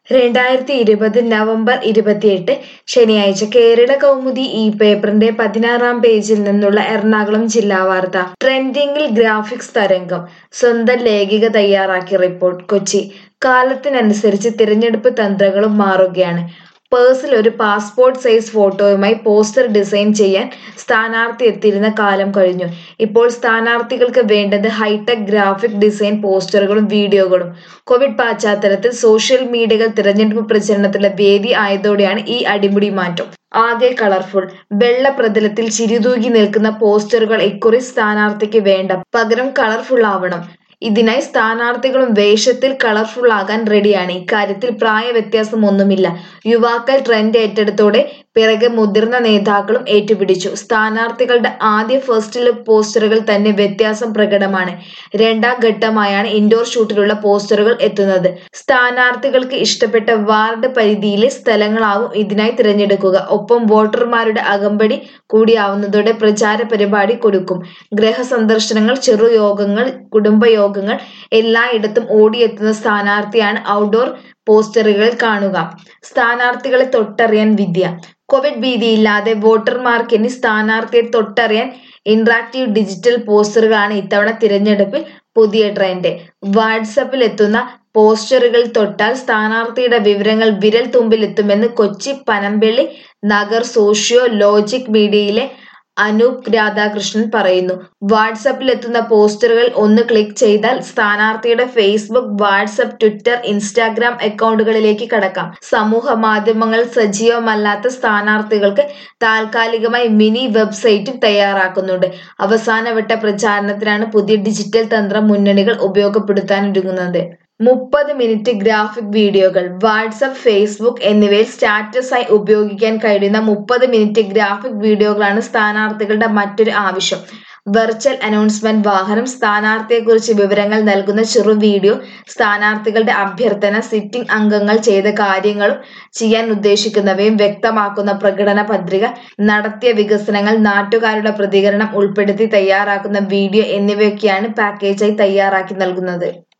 രണ്ടായിരത്തി ഇരുപത് നവംബർ ഇരുപത്തിയെട്ട് ശനിയാഴ്ച കേരള കൗമുദി ഈ പേപ്പറിന്റെ പതിനാറാം പേജിൽ നിന്നുള്ള എറണാകുളം ജില്ലാ വാർത്ത ട്രെൻഡിംഗിൽ ഗ്രാഫിക്സ് തരംഗം സ്വന്തം ലേഖിക തയ്യാറാക്കിയ റിപ്പോർട്ട് കൊച്ചി കാലത്തിനനുസരിച്ച് തിരഞ്ഞെടുപ്പ് തന്ത്രങ്ങളും മാറുകയാണ് പേഴ്സിൽ ഒരു പാസ്പോർട്ട് സൈസ് ഫോട്ടോയുമായി പോസ്റ്റർ ഡിസൈൻ ചെയ്യാൻ സ്ഥാനാർത്ഥി എത്തിയിരുന്ന കാലം കഴിഞ്ഞു ഇപ്പോൾ സ്ഥാനാർത്ഥികൾക്ക് വേണ്ടത് ഹൈടെക് ഗ്രാഫിക് ഡിസൈൻ പോസ്റ്ററുകളും വീഡിയോകളും കോവിഡ് പശ്ചാത്തലത്തിൽ സോഷ്യൽ മീഡിയകൾ തിരഞ്ഞെടുപ്പ് പ്രചരണത്തിലുള്ള വേദി ആയതോടെയാണ് ഈ അടിമുടി മാറ്റം ആകെ കളർഫുൾ വെള്ള പ്രതലത്തിൽ ചിരിതൂകി നിൽക്കുന്ന പോസ്റ്ററുകൾ ഇക്കുറി സ്ഥാനാർത്ഥിക്ക് വേണ്ട പകരം കളർഫുൾ ആവണം ഇതിനായി സ്ഥാനാർത്ഥികളും വേഷത്തിൽ കളർഫുൾ ആകാൻ റെഡിയാണ് ഇക്കാര്യത്തിൽ പ്രായ വ്യത്യാസം ഒന്നുമില്ല യുവാക്കൾ ട്രെൻഡ് ഏറ്റെടുത്തോടെ പിറകെ മുതിർന്ന നേതാക്കളും ഏറ്റുപിടിച്ചു സ്ഥാനാർത്ഥികളുടെ ആദ്യ ഫസ്റ്റ് ലുക്ക് പോസ്റ്ററുകൾ തന്നെ വ്യത്യാസം പ്രകടമാണ് രണ്ടാം ഘട്ടമായാണ് ഇൻഡോർ ഷൂട്ടിലുള്ള പോസ്റ്ററുകൾ എത്തുന്നത് സ്ഥാനാർത്ഥികൾക്ക് ഇഷ്ടപ്പെട്ട വാർഡ് പരിധിയിലെ സ്ഥലങ്ങളാവും ഇതിനായി തിരഞ്ഞെടുക്കുക ഒപ്പം വോട്ടർമാരുടെ അകമ്പടി കൂടിയാവുന്നതോടെ പ്രചാര പരിപാടി കൊടുക്കും ഗ്രഹ സന്ദർശനങ്ങൾ ചെറുയോഗങ്ങൾ കുടുംബയോഗങ്ങൾ എല്ലായിടത്തും ഓടിയെത്തുന്ന സ്ഥാനാർത്ഥിയാണ് ഔട്ട്ഡോർ പോസ്റ്ററുകൾ കാണുക സ്ഥാനാർത്ഥികളെ തൊട്ടറിയാൻ വിദ്യ കോവിഡ് ഭീതിയില്ലാതെ വോട്ടർമാർക്ക് ഇനി സ്ഥാനാർത്ഥിയെ തൊട്ടറിയാൻ ഇന്ററാക്റ്റീവ് ഡിജിറ്റൽ പോസ്റ്ററുകളാണ് ഇത്തവണ തിരഞ്ഞെടുപ്പിൽ പുതിയ ട്രെൻഡ് വാട്സപ്പിൽ എത്തുന്ന പോസ്റ്ററുകൾ തൊട്ടാൽ സ്ഥാനാർത്ഥിയുടെ വിവരങ്ങൾ വിരൽ തുമ്പിലെത്തുമെന്ന് കൊച്ചി പനമ്പള്ളി നഗർ സോഷ്യോ ലോജിക് മീഡിയയിലെ അനൂപ് രാധാകൃഷ്ണൻ പറയുന്നു വാട്സപ്പിൽ എത്തുന്ന പോസ്റ്ററുകൾ ഒന്ന് ക്ലിക്ക് ചെയ്താൽ സ്ഥാനാർത്ഥിയുടെ ഫേസ്ബുക്ക് വാട്സപ്പ് ട്വിറ്റർ ഇൻസ്റ്റാഗ്രാം അക്കൗണ്ടുകളിലേക്ക് കടക്കാം സമൂഹ മാധ്യമങ്ങൾ സജീവമല്ലാത്ത സ്ഥാനാർത്ഥികൾക്ക് താൽക്കാലികമായി മിനി വെബ്സൈറ്റും തയ്യാറാക്കുന്നുണ്ട് അവസാനവട്ട പ്രചാരണത്തിനാണ് പുതിയ ഡിജിറ്റൽ തന്ത്രം മുന്നണികൾ ഉപയോഗപ്പെടുത്താനൊരുങ്ങുന്നത് മുപ്പത് മിനിറ്റ് ഗ്രാഫിക് വീഡിയോകൾ വാട്സപ്പ് ഫേസ്ബുക്ക് എന്നിവയിൽ സ്റ്റാറ്റസായി ഉപയോഗിക്കാൻ കഴിയുന്ന മുപ്പത് മിനിറ്റ് ഗ്രാഫിക് വീഡിയോകളാണ് സ്ഥാനാർത്ഥികളുടെ മറ്റൊരു ആവശ്യം വെർച്വൽ അനൗൺസ്മെന്റ് വാഹനം സ്ഥാനാർത്ഥിയെക്കുറിച്ച് വിവരങ്ങൾ നൽകുന്ന ചെറു വീഡിയോ സ്ഥാനാർത്ഥികളുടെ അഭ്യർത്ഥന സിറ്റിംഗ് അംഗങ്ങൾ ചെയ്ത കാര്യങ്ങളും ചെയ്യാൻ ഉദ്ദേശിക്കുന്നവയും വ്യക്തമാക്കുന്ന പ്രകടന പത്രിക നടത്തിയ വികസനങ്ങൾ നാട്ടുകാരുടെ പ്രതികരണം ഉൾപ്പെടുത്തി തയ്യാറാക്കുന്ന വീഡിയോ എന്നിവയൊക്കെയാണ് പാക്കേജായി തയ്യാറാക്കി നൽകുന്നത്